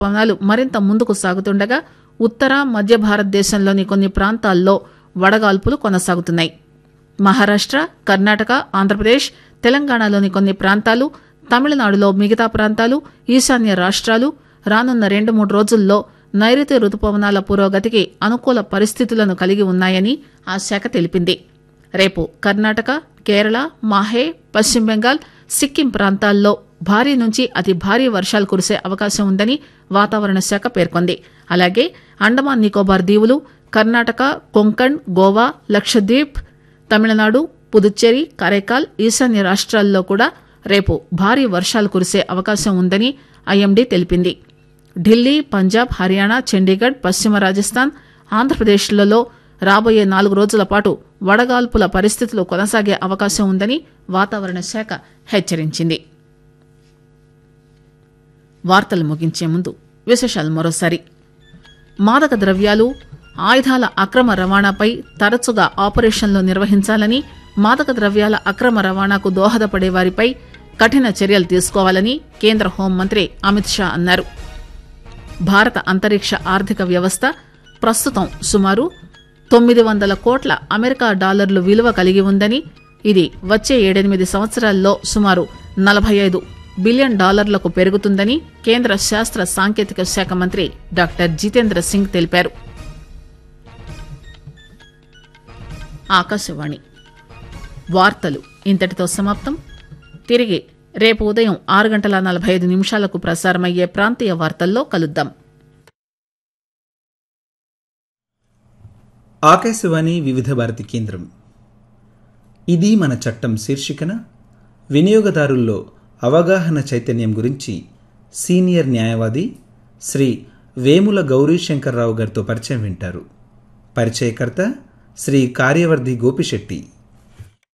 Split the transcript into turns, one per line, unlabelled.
ఋతుపవనాలు మరింత ముందుకు సాగుతుండగా ఉత్తర మధ్య భారతదేశంలోని కొన్ని ప్రాంతాల్లో వడగాల్పులు కొనసాగుతున్నాయి మహారాష్ట కర్ణాటక ఆంధ్రప్రదేశ్ తెలంగాణలోని కొన్ని ప్రాంతాలు తమిళనాడులో మిగతా ప్రాంతాలు ఈశాన్య రాష్ట్రాలు రానున్న రెండు మూడు రోజుల్లో నైరుతి రుతుపవనాల పురోగతికి అనుకూల పరిస్థితులను కలిగి ఉన్నాయని ఆ శాఖ తెలిపింది రేపు కర్ణాటక కేరళ మాహే పశ్చిమ బెంగాల్ సిక్కిం ప్రాంతాల్లో భారీ నుంచి అతి భారీ వర్షాలు కురిసే అవకాశం ఉందని వాతావరణ శాఖ పేర్కొంది అలాగే అండమాన్ నికోబార్ దీవులు కర్ణాటక కొంకణ్ గోవా లక్షద్వీప్ తమిళనాడు పుదుచ్చేరి కరైకాల్ ఈశాన్య రాష్ట్రాల్లో కూడా రేపు భారీ వర్షాలు కురిసే అవకాశం ఉందని ఐఎండీ తెలిపింది ఢిల్లీ పంజాబ్ హర్యానా చండీగఢ్ పశ్చిమ రాజస్థాన్ ఆంధ్రప్రదేశ్లలో రాబోయే నాలుగు రోజుల పాటు వడగాల్పుల పరిస్థితులు కొనసాగే అవకాశం ఉందని వాతావరణ శాఖ హెచ్చరించింది వార్తలు ముగించే ముందు విశేషాలు మరోసారి మాదక ద్రవ్యాలు ఆయుధాల అక్రమ రవాణాపై తరచుగా ఆపరేషన్లు నిర్వహించాలని మాదక ద్రవ్యాల అక్రమ రవాణాకు దోహదపడే వారిపై కఠిన చర్యలు తీసుకోవాలని కేంద్ర హోంమంత్రి అమిత్ షా అన్నారు భారత అంతరిక్ష ఆర్థిక వ్యవస్థ ప్రస్తుతం సుమారు తొమ్మిది వందల కోట్ల అమెరికా డాలర్లు విలువ కలిగి ఉందని ఇది వచ్చే ఏడెనిమిది సంవత్సరాల్లో సుమారు నలభై ఐదు బిలియన్ డాలర్లకు పెరుగుతుందని కేంద్ర శాస్త్ర సాంకేతిక శాఖ మంత్రి డాక్టర్ జితేంద్ర సింగ్ తెలిపారు ఆకాశవాణి వార్తలు ఇంతటితో సమాప్తం తిరిగి రేపు ఉదయం ఆరు గంటల నలభై ఐదు నిమిషాలకు ప్రసారమయ్యే ప్రాంతీయ వార్తల్లో కలుద్దాం
ఆకాశవాణి వివిధ భారతి కేంద్రం ఇది మన చట్టం శీర్షికన వినియోగదారుల్లో అవగాహన చైతన్యం గురించి సీనియర్ న్యాయవాది శ్రీ వేముల గౌరీశంకర్రావు గారితో పరిచయం వింటారు పరిచయకర్త శ్రీ కార్యవర్ధి గోపిశెట్టి